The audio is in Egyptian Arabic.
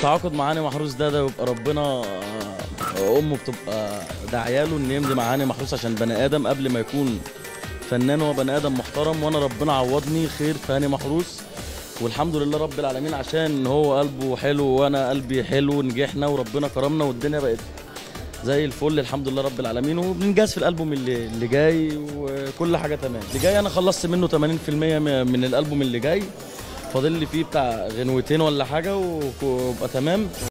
التعاقد مع هاني محروس ده ده يبقى ربنا آه، امه بتبقى داعياله ان يمضي مع هاني محروس عشان بني ادم قبل ما يكون فنان هو بني ادم محترم وانا ربنا عوضني خير في هاني محروس والحمد لله رب العالمين عشان هو قلبه حلو وانا قلبي حلو نجحنا وربنا كرمنا والدنيا بقت زي الفل الحمد لله رب العالمين وبننجز في الالبوم اللي, اللي جاي وكل حاجه تمام اللي جاي انا خلصت منه 80% من الالبوم اللي جاي فاضل لي فيه بتاع غنوتين ولا حاجه ويبقى تمام